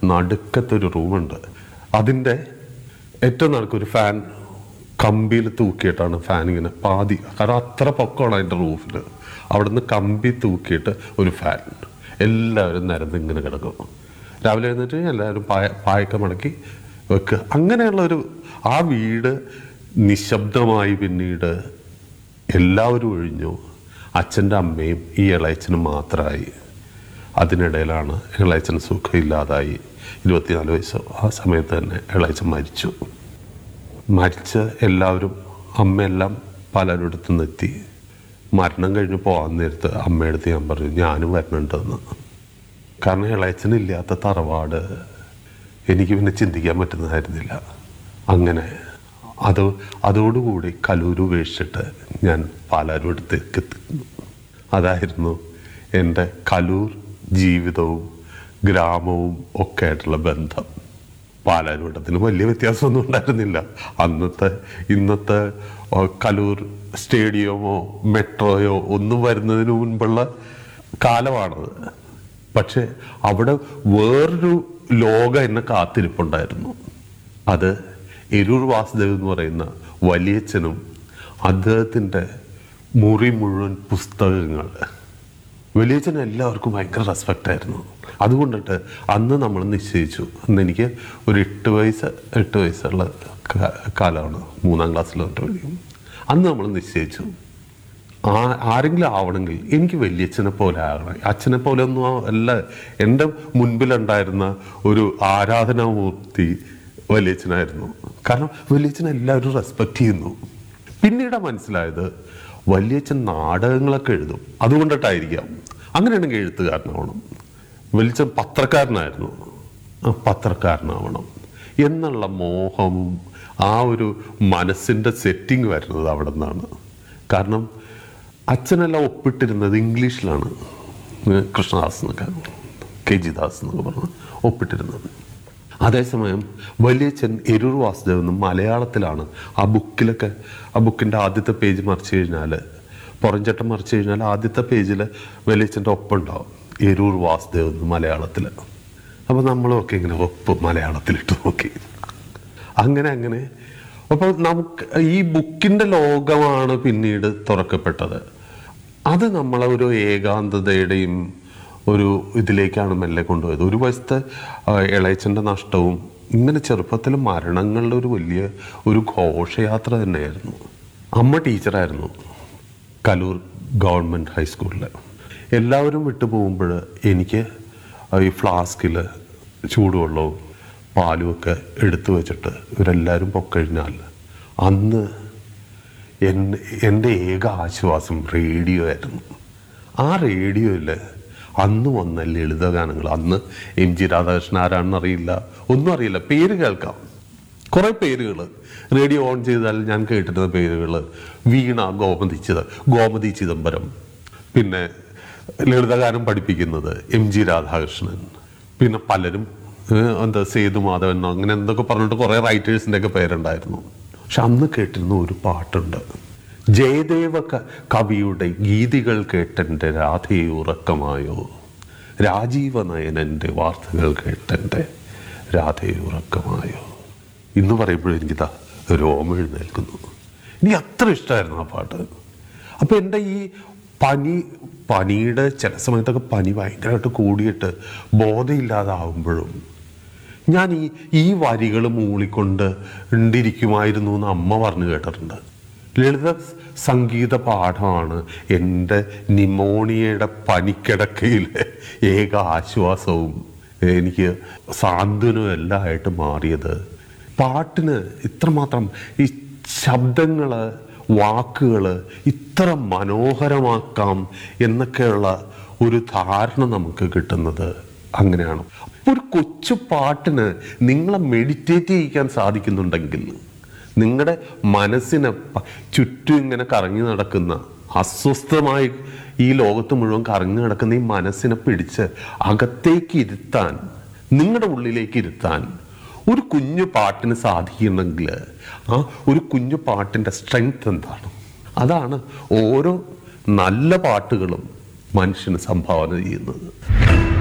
നടുക്കത്തൊരു റൂമുണ്ട് അതിൻ്റെ ഏറ്റവും നടുക്കൊരു ഫാൻ കമ്പിയിൽ തൂക്കിയിട്ടാണ് ഫാൻ ഇങ്ങനെ പാതി കാരണം അത്ര പൊക്കമാണ് അതിൻ്റെ റൂഫിൽ അവിടുന്ന് കമ്പി തൂക്കിയിട്ട് ഒരു ഫാൻ എല്ലാവരും നിരന്ന് ഇങ്ങനെ കിടക്കും രാവിലെ എഴുന്നേറ്റ് എല്ലാവരും പായ പായൊക്കെ മടക്കി വെക്കുക അങ്ങനെയുള്ള ഒരു ആ വീട് നിശബ്ദമായി പിന്നീട് എല്ലാവരും ഒഴിഞ്ഞു അച്ഛൻ്റെ അമ്മയും ഈ ഇളയച്ചനും മാത്രമായി അതിനിടയിലാണ് ഇളയച്ചൻ സുഖമില്ലാതായി ഇരുപത്തിനാല് വയസ്സ് ആ സമയത്ത് തന്നെ ഇളയച്ചൻ മരിച്ചു മരിച്ച് എല്ലാവരും അമ്മയെല്ലാം പലരിടത്തു നിന്നെത്തി മരണം കഴിഞ്ഞ് പോകാൻ നേരത്ത് അമ്മയടുത്ത് ഞാൻ പറഞ്ഞു ഞാനും വരണുണ്ടെന്ന് കാരണം ഇളയച്ചനില്ലാത്ത തറവാട് എനിക്ക് പിന്നെ ചിന്തിക്കാൻ പറ്റുന്നതായിരുന്നില്ല അങ്ങനെ അത് അതോടുകൂടി കലൂർ ഉപേക്ഷിച്ചിട്ട് ഞാൻ പാലാരും അടുത്തേക്ക് എത്തുന്നു അതായിരുന്നു എൻ്റെ കലൂർ ജീവിതവും ഗ്രാമവും ഒക്കെ ആയിട്ടുള്ള ബന്ധം പാലാരൂട്ടത്തിന് വലിയ വ്യത്യാസമൊന്നും ഉണ്ടായിരുന്നില്ല അന്നത്തെ ഇന്നത്തെ ഓ, കലൂർ സ്റ്റേഡിയമോ മെട്രോയോ ഒന്നും വരുന്നതിന് മുൻപുള്ള കാലമാണത് പക്ഷെ അവിടെ വേറൊരു ലോകം എന്നെ കാത്തിരിപ്പുണ്ടായിരുന്നു അത് എരൂർ വാസുദേവ് എന്ന് പറയുന്ന വലിയച്ഛനും അദ്ദേഹത്തിൻ്റെ മുറി മുഴുവൻ പുസ്തകങ്ങൾ വലിയച്ഛൻ എല്ലാവർക്കും ഭയങ്കര റെസ്പെക്റ്റ് ആയിരുന്നു അതുകൊണ്ടിട്ട് അന്ന് നമ്മൾ നിശ്ചയിച്ചു അന്ന് എനിക്ക് ഒരു എട്ട് വയസ്സ് എട്ട് വയസ്സുള്ള കാ- കാലമാണ് മൂന്നാം ക്ലാസ്സിൽ തൊട്ട് പഠിക്കും അന്ന് നമ്മൾ നിശ്ചയിച്ചു ആ ആരെങ്കിലും ആവണമെങ്കിൽ എനിക്ക് വലിയച്ഛനെ പോലെ ആകണം അച്ഛനെ പോലെ ഒന്നും ആ- അല്ല എൻ്റെ മുൻപിലുണ്ടായിരുന്ന ഒരു ആരാധനാമൂർത്തി വലിയച്ഛനായിരുന്നു കാരണം വലിയച്ഛനെ എല്ലാവരും റെസ്പെക്റ്റ് ചെയ്യുന്നു പിന്നീട് മനസ്സിലായത് വലിയച്ഛൻ നാടകങ്ങളൊക്കെ എഴുതും അതുകൊണ്ടിട്ടായിരിക്കാം അങ്ങനെയാണെങ്കിൽ എഴുത്തുകാരനാവണം വലിയച്ഛൻ പത്രക്കാരനായിരുന്നു ആ, പത്രക്കാരനാവണം എന്നുള്ള മോഹവും ആ ഒരു മനസ്സിൻ്റെ സെറ്റിംഗ് വരുന്നത് അവിടെ നിന്നാണ് കാരണം അച്ഛനെല്ലാം ഒപ്പിട്ടിരുന്നത് ഇംഗ്ലീഷിലാണ് ഏ, കൃഷ്ണദാസ് എന്നൊക്കെ കെ ജി ദാസ് എന്നൊക്കെ പറഞ്ഞ് ഒപ്പിട്ടിരുന്നത് അതേസമയം വലിയച്ഛൻ എരൂർ വാസുദേവ് എന്ന് മലയാളത്തിലാണ് ആ ബുക്കിലൊക്കെ ആ ബുക്കിൻ്റെ ആദ്യത്തെ പേജ് മറിച്ച് കഴിഞ്ഞാൽ പുറംചട്ടം മറിച്ച് കഴിഞ്ഞാൽ ആദ്യത്തെ പേജിൽ വലിയച്ഛൻ്റെ ഒപ്പം ഉണ്ടാവും എരൂർ വാസുദേവ് എന്ന് മലയാളത്തിൽ അപ്പോൾ നമ്മളൊക്കെ ഇങ്ങനെ ഒപ്പ് മലയാളത്തിലിട്ട് നോക്കി അങ്ങനെ അങ്ങനെ അപ്പോൾ നമുക്ക് ഈ ബുക്കിൻ്റെ ലോകമാണ് പിന്നീട് തുറക്കപ്പെട്ടത് അത് നമ്മളെ ഒരു ഏകാന്തതയുടെയും ഒരു ഇതിലേക്കാണ് മെല്ലെ കൊണ്ടുപോയത് ഒരു വശത്തെ ആ, ഇളയച്ചൻ്റെ നഷ്ടവും ഇങ്ങനെ ചെറുപ്പത്തിൽ മരണങ്ങളുടെ ഒരു വലിയ ഒരു ഘോഷയാത്ര തന്നെയായിരുന്നു അമ്മ ടീച്ചറായിരുന്നു കലൂർ ഗവൺമെൻറ് ഹൈസ്കൂളിൽ എല്ലാവരും വിട്ടു പോകുമ്പോൾ എനിക്ക് ഈ ഫ്ലാസ്കിൽ ചൂടുവെള്ളവും പാലുമൊക്കെ എടുത്തു വെച്ചിട്ട് ഇവരെല്ലാവരും പൊക്കഴിഞ്ഞാൽ അന്ന് എൻ- എൻ്റെ ഏക ആശ്വാസം റേഡിയോ ആയിരുന്നു ആ റേഡിയോയിൽ അന്ന് വന്ന ലളിതഗാനങ്ങൾ അന്ന് എം ജി രാധാകൃഷ്ണൻ ആരാണെന്ന് അറിയില്ല ഒന്നും അറിയില്ല പേര് കേൾക്കാം കുറേ പേരുകൾ റേഡിയോ ഓൺ ചെയ്താൽ ഞാൻ കേട്ടിരുന്ന പേരുകൾ വീണ ഗോമതി ചിദ ഗോമതി ചിദംബരം പിന്നെ ലളിതഗാനം പഠിപ്പിക്കുന്നത് എം ജി രാധാകൃഷ്ണൻ പിന്നെ പലരും ഏഹ്, എന്താ സേതുമാധവൻ എന്നോ അങ്ങനെ എന്തൊക്കെ പറഞ്ഞിട്ട് കുറേ റൈറ്റേഴ്സിൻ്റെ ഒക്കെ പേരുണ്ടായിരുന്നു പക്ഷെ അന്ന് കേട്ടിരുന്ന ഒരു പാട്ടുണ്ട് ജയദേവ ക- കവിയുടെ ഗീതികൾ കേട്ടെൻ്റെ രാധയെ ഉറക്കമായോ രാജീവ നയനൻ്റെ വാർത്തകൾ കേട്ടെൻ്റെ രാധയെ ഉറക്കമായോ ഇന്ന് പറയുമ്പോഴും എനിക്കിതാ രോമം എഴുന്നേൽക്കുന്നു എനിക്ക് അത്ര ഇഷ്ടമായിരുന്നു ആ പാട്ട് അപ്പോൾ എൻ്റെ ഈ പനി പനിയുടെ ചില സമയത്തൊക്കെ പനി ഭയങ്കരമായിട്ട് കൂടിയിട്ട് ബോധമില്ലാതാവുമ്പോഴും ഞാൻ ഈ ഈ വരികൾ മൂളിക്കൊണ്ട് ഉണ്ടിരിക്കുമായിരുന്നു എന്ന് അമ്മ പറഞ്ഞു കേട്ടിട്ടുണ്ട് ലളിത സംഗീത പാഠമാണ് എൻ്റെ നിമോണിയയുടെ പനിക്കിടക്കയിലെ ഏക ആശ്വാസവും എനിക്ക് സാന്ത്വനവും എല്ലാം ആയിട്ട് മാറിയത് പാട്ടിന് ഇത്രമാത്രം ഈ ശബ്ദങ്ങൾ വാക്കുകൾ ഇത്ര മനോഹരമാക്കാം എന്നൊക്കെയുള്ള ഒരു ധാരണ നമുക്ക് കിട്ടുന്നത് അങ്ങനെയാണ് ഒരു കൊച്ചു പാട്ടിന് നിങ്ങളെ മെഡിറ്റേറ്റ് ചെയ്യിക്കാൻ സാധിക്കുന്നുണ്ടെങ്കിൽ നിങ്ങളുടെ മനസ്സിനെ പ- ചുറ്റും ഇങ്ങനെ കറങ്ങി നടക്കുന്ന അസ്വസ്ഥമായി ഈ ലോകത്ത് മുഴുവൻ കറങ്ങി നടക്കുന്ന ഈ മനസ്സിനെ പിടിച്ച് അകത്തേക്ക് ഇരുത്താൻ നിങ്ങളുടെ ഉള്ളിലേക്ക് ഇരുത്താൻ ഒരു കുഞ്ഞു പാട്ടിന് സാധിക്കുന്നെങ്കിൽ ആ ഒരു കുഞ്ഞു പാട്ടിൻ്റെ സ്ട്രെങ്ത് എന്താണ് അതാണ് ഓരോ നല്ല പാട്ടുകളും മനുഷ്യന് സംഭാവന ചെയ്യുന്നത്